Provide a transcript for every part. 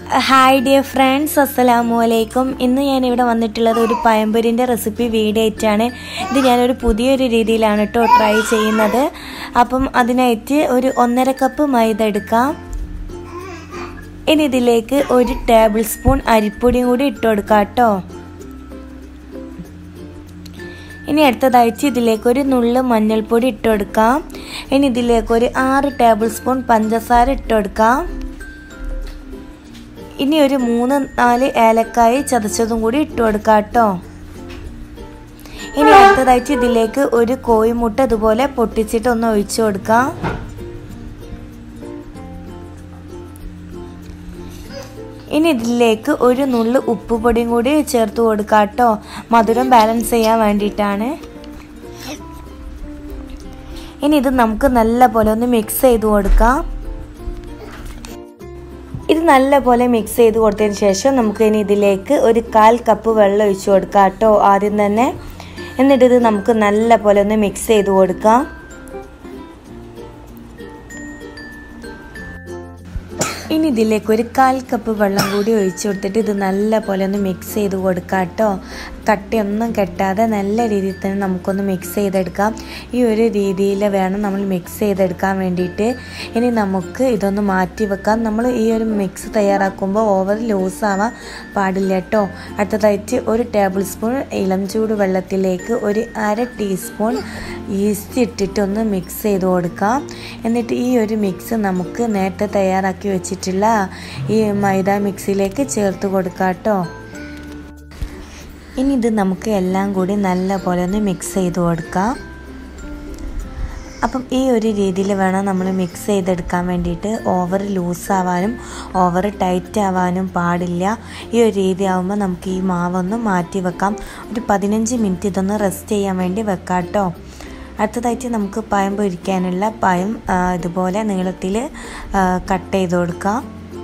hi dear friends അസ്സലാമു അലൈക്കും ഇന്ന് ഞാൻ ഇവിടെ വന്നിട്ടുള്ളത് ഒരു പഴംപൊരിൻ്റെ റെസിപ്പി വീഡിയോ ആയിട്ടാണ് ഇത് ഞാനൊരു പുതിയൊരു രീതിയിലാണ് കേട്ടോ ട്രൈ ചെയ്യുന്നത് അപ്പം അതിനായിട്ട് ഒരു ഒന്നര കപ്പ് മൈദ എടുക്കാം ഇനി ഇതിലേക്ക് ഒരു ടേബിൾ സ്പൂൺ അരിപ്പൊടിയും കൂടി ഇട്ട് കൊടുക്കാം കേട്ടോ ഇനി അടുത്തതായിട്ട് ഇതിലേക്ക് ഒരു നുള്ള് മഞ്ഞൾപ്പൊടി ഇട്ട് കൊടുക്കാം ഇനി ഇതിലേക്ക് ഒരു ആറ് ടേബിൾ സ്പൂൺ പഞ്ചസാര ഇട്ട് കൊടുക്കാം ഇനി ഒരു മൂന്ന് നാല് ഏലക്കായ ചതച്ചതും കൂടി ഇട്ട് കൊടുക്കാം കേട്ടോ ഇനി അടുത്തതായിട്ട് ഇതിലേക്ക് ഒരു കോഴിമുട്ട ഇതുപോലെ പൊട്ടിച്ചിട്ട് ഒന്ന് ഒഴിച്ചു കൊടുക്കാം ഇനി ഇതിലേക്ക് ഒരു നുള്ളു ഉപ്പുപൊടിയും കൂടി ചേർത്ത് കൊടുക്കാം കേട്ടോ മധുരം ബാലൻസ് ചെയ്യാൻ വേണ്ടിയിട്ടാണ് ഇനി ഇത് നമുക്ക് നല്ല പോലെ ഒന്ന് മിക്സ് ചെയ്ത് കൊടുക്കാം ഇത് നല്ല പോലെ മിക്സ് ചെയ്ത് കൊടുത്തതിന് ശേഷം നമുക്ക് ഇനി ഇതിലേക്ക് ഒരു കാൽ കപ്പ് വെള്ളം ഒഴിച്ചു കൊടുക്കാം കേട്ടോ ആദ്യം തന്നെ എന്നിട്ട് ഇത് നമുക്ക് നല്ല പോലെ ഒന്ന് മിക്സ് ചെയ്ത് കൊടുക്കാം ഇനി ഇതിലേക്ക് ഒരു കാൽ കപ്പ് വെള്ളം കൂടി ഒഴിച്ചു കൊടുത്തിട്ട് ഇത് നല്ല പോലെ ഒന്ന് മിക്സ് ചെയ്ത് കൊടുക്കാം കേട്ടോ കട്ടയൊന്നും കെട്ടാതെ നല്ല രീതിയിൽ തന്നെ നമുക്കൊന്ന് മിക്സ് ചെയ്തെടുക്കാം ഈ ഒരു രീതിയിൽ വേണം നമ്മൾ മിക്സ് ചെയ്തെടുക്കാൻ വേണ്ടിയിട്ട് ഇനി നമുക്ക് ഇതൊന്ന് മാറ്റി വെക്കാം നമ്മൾ ഈ ഒരു മിക്സ് തയ്യാറാക്കുമ്പോൾ ഓവർ ലൂസ് ആവാൻ പാടില്ല കേട്ടോ അടുത്തതായിട്ട് ഒരു ടേബിൾ സ്പൂൺ ഇളം ചൂട് വെള്ളത്തിലേക്ക് ഒരു അര ടീസ്പൂൺ ഈസ്റ്റ് ഇട്ടിട്ട് ഒന്ന് മിക്സ് ചെയ്ത് കൊടുക്കാം എന്നിട്ട് ഈ ഒരു മിക്സ് നമുക്ക് നേരത്തെ തയ്യാറാക്കി വെച്ചിട്ടുള്ള ഈ മൈദ മിക്സിലേക്ക് ചേർത്ത് കൊടുക്കാം കേട്ടോ ഇനി ഇത് നമുക്ക് എല്ലാം കൂടി നല്ല പോലെ ഒന്ന് മിക്സ് ചെയ്ത് കൊടുക്കാം അപ്പം ഈ ഒരു രീതിയിൽ വേണം നമ്മൾ മിക്സ് ചെയ്തെടുക്കാൻ വേണ്ടിയിട്ട് ഓവർ ലൂസ് ആവാനും ഓവർ ടൈറ്റ് ആവാനും പാടില്ല ഈ ഒരു രീതി ആകുമ്പോൾ നമുക്ക് ഈ മാവൊന്ന് മാറ്റി വെക്കാം ഒരു പതിനഞ്ച് മിനിറ്റ് ഇതൊന്ന് റെസ്റ്റ് ചെയ്യാൻ വേണ്ടി വെക്കാം കേട്ടോ അടുത്തതായിട്ട് നമുക്ക് പഴം പൊരിക്കാനുള്ള പഴം ഇതുപോലെ നീളത്തിൽ കട്ട് ചെയ്ത് കൊടുക്കാം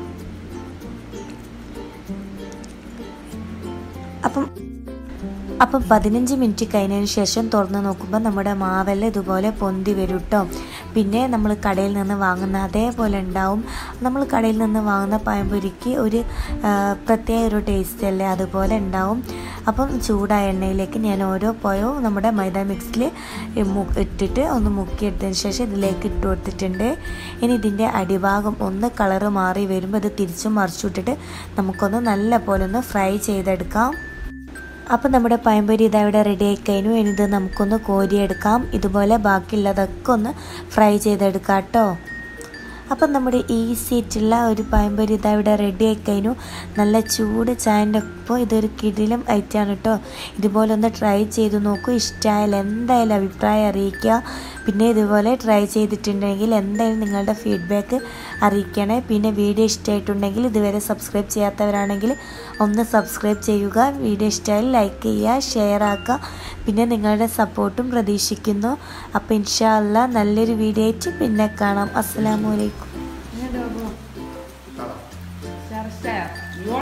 അപ്പം അപ്പം പതിനഞ്ച് മിനിറ്റ് കഴിഞ്ഞതിന് ശേഷം തുറന്ന് നോക്കുമ്പോൾ നമ്മുടെ മാവെല്ലാം ഇതുപോലെ പൊന്തി വരും കേട്ടോ പിന്നെ നമ്മൾ കടയിൽ നിന്ന് വാങ്ങുന്ന അതേപോലെ ഉണ്ടാവും നമ്മൾ കടയിൽ നിന്ന് വാങ്ങുന്ന പഴംപൊരിക്ക് ഒരു പ്രത്യേക ഒരു ടേസ്റ്റ് അല്ലേ അതുപോലെ ഉണ്ടാവും അപ്പം ചൂടായ എണ്ണയിലേക്ക് ഞാൻ ഓരോ പഴവും നമ്മുടെ മൈദ മിക്സിൽ ഇട്ടിട്ട് ഒന്ന് മുക്കിയെടുത്തതിന് ശേഷം ഇതിലേക്ക് ഇട്ട് കൊടുത്തിട്ടുണ്ട് ഇനി ഇതിൻ്റെ അടിഭാഗം ഒന്ന് കളറ് മാറി വരുമ്പോൾ ഇത് തിരിച്ചും മറിച്ചിട്ടിട്ട് നമുക്കൊന്ന് നല്ല പോലെ ഒന്ന് ഫ്രൈ ചെയ്തെടുക്കാം അപ്പോൾ നമ്മുടെ പഴംപൊരി ഇതാ ഇവിടെ റെഡി ആയി കഴിഞ്ഞു ഇനി ഇത് നമുക്കൊന്ന് കോരിയെടുക്കാം ഇതുപോലെ ബാക്കിയുള്ളതൊക്കെ ഒന്ന് ഫ്രൈ ചെയ്തെടുക്കാം കേട്ടോ അപ്പം നമ്മുടെ ഈസി ആയിട്ടുള്ള ഒരു പഴംപൊരി ഇതാ ഇവിടെ റെഡി ആയി കഴിഞ്ഞു നല്ല ചൂട് ചായൻ്റെ ഒപ്പം ഇതൊരു കിടിലം ഐറ്റാണ് കേട്ടോ ഇതുപോലെ ഒന്ന് ട്രൈ ചെയ്ത് നോക്കൂ ഇഷ്ടമായാലും എന്തായാലും അഭിപ്രായം അറിയിക്കുക പിന്നെ ഇതുപോലെ ട്രൈ ചെയ്തിട്ടുണ്ടെങ്കിൽ എന്തായാലും നിങ്ങളുടെ ഫീഡ്ബാക്ക് അറിയിക്കണേ പിന്നെ വീഡിയോ ഇഷ്ടമായിട്ടുണ്ടെങ്കിൽ ഇതുവരെ സബ്സ്ക്രൈബ് ചെയ്യാത്തവരാണെങ്കിൽ ഒന്ന് സബ്സ്ക്രൈബ് ചെയ്യുക വീഡിയോ ഇഷ്ടമായാൽ ലൈക്ക് ചെയ്യുക ഷെയർ ആക്കുക പിന്നെ നിങ്ങളുടെ സപ്പോർട്ടും പ്രതീക്ഷിക്കുന്നു അപ്പോൾ ഇൻഷാല്ല നല്ലൊരു വീഡിയോ ആയിട്ട് പിന്നെ കാണാം അസ്സാം വലൈക്കും